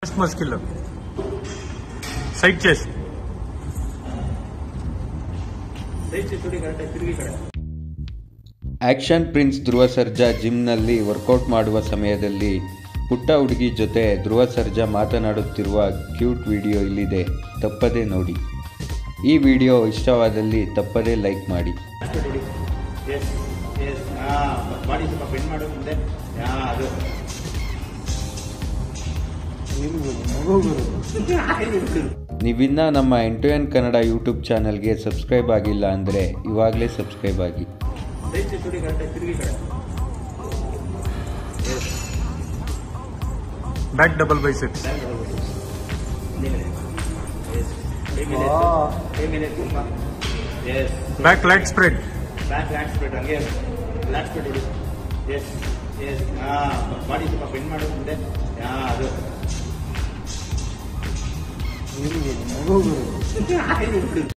ಮಸ್ತ್ ಮಸ್ಕಿಲ್ಲ side chest action prince Dhruva Sarja ಜಿಮ್ನಲ್ಲಿ ವರ್ಕೌಟ್ ಮಾಡುವ ಸಮಯದಲ್ಲಿ ಪುಟ್ಟ ಹುಡುಗಿ ಜೊತೆ ಧ್ರುವ ಸರ್ಜಾ ಮಾತನಾಡುತ್ತಿರುವ ಕ್ಯೂಟ್ ವಿಡಿಯೋ ಇಲ್ಲಿದೆ ತಪ್ಪದೇ ನೋಡಿ ಈ ವಿಡಿಯೋ ಇಷ್ಟವಾದಲ್ಲಿ ತಪ್ಪದೇ ಲೈಕ್ ಮಾಡಿ ಎಸ್ ಎಸ್ ಹಾಂ ಬಾಡಿ ಸ್ವಲ್ಪ ಬೆಂಡ್ ಮಾಡು ಮುಂದೆ ಹಾಂ ಅದು ನೀವಿನ್ನ ನಮ್ಮ ಎಂಟು ಎನ್ ಕನ್ನಡ ಯೂಟ್ಯೂಬ್ ಚಾನಲ್ಗೆ ಸಬ್ಸ್ಕ್ರೈಬ್ ಆಗಿಲ್ಲ ಅಂದರೆ ಇವಾಗಲೇ ಸಬ್ಸ್ಕ್ರೈಬ್ ಆಗಿ ದಯಚಿ ತುಡಿ ಕರೆಕ್ಟಾಗಿ ತಿರುಗಿ ಕಡೆ yes back double biceps yes ಕೈ ಮೇಲೆ ಕೈ ಮೇಲೆ ತುಂಬ yes back lat spread back lat spread ಹಂಗೆ ಲ್ಯಾಟ್ ಸ್ಪ್ರೆಡ್ ಹೊಡಿ ಎಸ್ ಎಸ್ ಹಾಂ ಬಾಡಿ ಸ್ವಲ್ಪ ಬೆಂಡ್ ಮಾಡು ಮುಂದೆ ಹಾಂ ಅದು